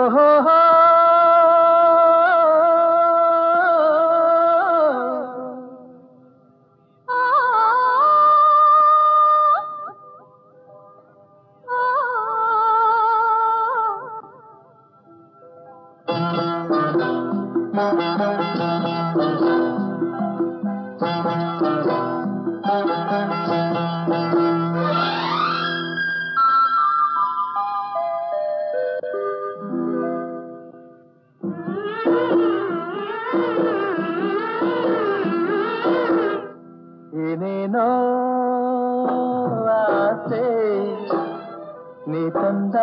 ಹೋ ಹೋ ಏನೇನೋ ಆಸೆ ನೀ ತಂದ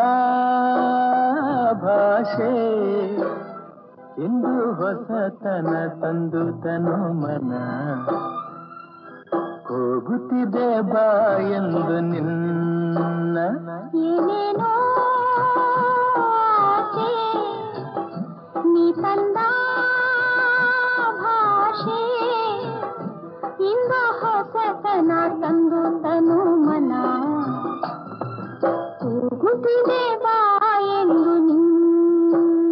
ಭಾಷೆ ಇಂದು ಹೊಸತನ ತಂದು ತನು ಮನ ಹೋಗುತ್ತಿದೆ ಬಾ ಎಂದು ನಿನ್ನ ಏನೇನೋ ಆಸೆ, ನೀ ತಂದ ಭಾಷೆ ಇಂದು ಹೊಸತನ ತಂದು ತನು ಮನ ಕೂಗುತ್ತಿದೆ ಬಾ ಎಂದು ನಿನ್ನ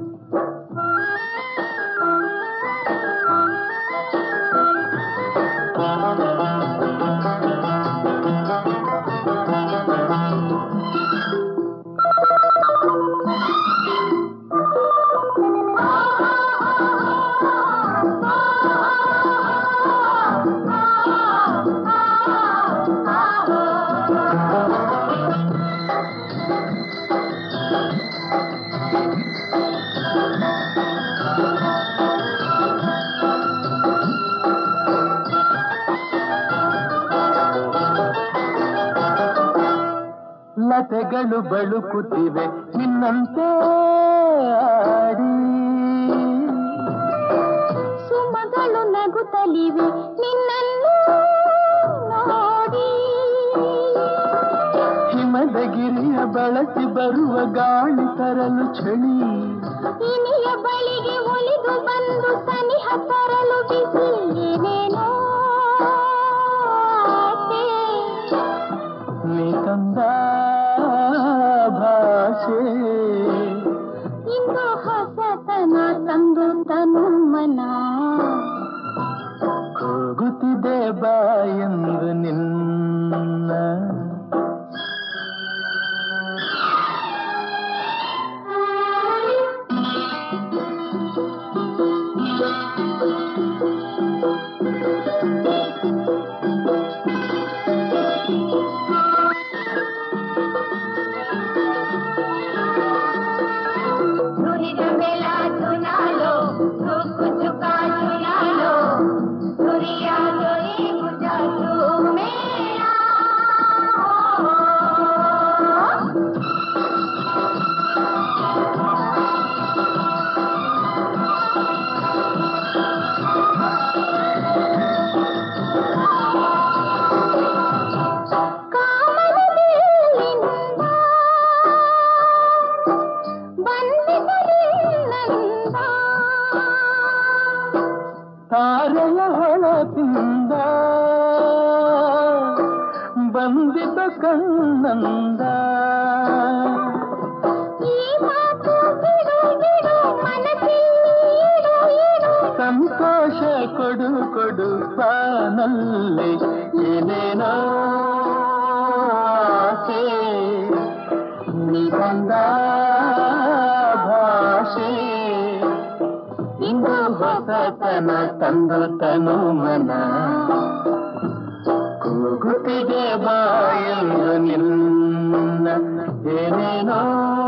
ಲತೆಗಳು ಬಳುಕುತ್ತಿವೆ ನಿನ್ನಂತೆ ಆಡಿ ಸುಮಗಳು ನಗುತ್ತಲಿವೆ ನಿನ್ನನ್ನು ನೋಡಿ ಹಿಮದ ಗಿರಿಯ ಬಳಸಿ ಬರುವ ಗಾಳಿ ತರಲು ಚಳಿ ಇನಿಯ ಬಳಿಗೆ ಒಲಿದು ಬಂದು ಸನಿಹ ತರಲು ಬಿಸಿ ಏನೇನೋ ಆಸೆ. ನೀ ತಂದ ಭಾಷೆ ಇಂದು ಹೊಸತನ ತಂದು ತನು ಮನ ಹೋಗುತ್ತಿದೆ ಬಾ ಎಂದು ನಿನ್ನ ನುರಿದ ಮೇಲ ಚುನಾಲೋ ಸುಕ್ಕು ಚುಕ ಚುನಾಲೋ ನುರಿಯ ನುರಿ ಗುಜರು ಮೇಲ ತಾರೆಯ ಹೊಳಪಿಂದ ಬಂದಿದ್ದ ಕಣ್ಣಂದ ಸಂತೋಷ ಕೊಡು ಕೊಡು ಬಾನಲ್ಲಿ ಏನೇನೋ ಆಸೆ ನೀ ಬಂದ ಭಾಷೆ ಇಂದು ಹೊಸತನ ತಂದು ತನು ಮನ ಕೂಗುತ್ತಿದೆ ಬಾಯೆಂದು ನಿನ್ನ ಏನೇನೋ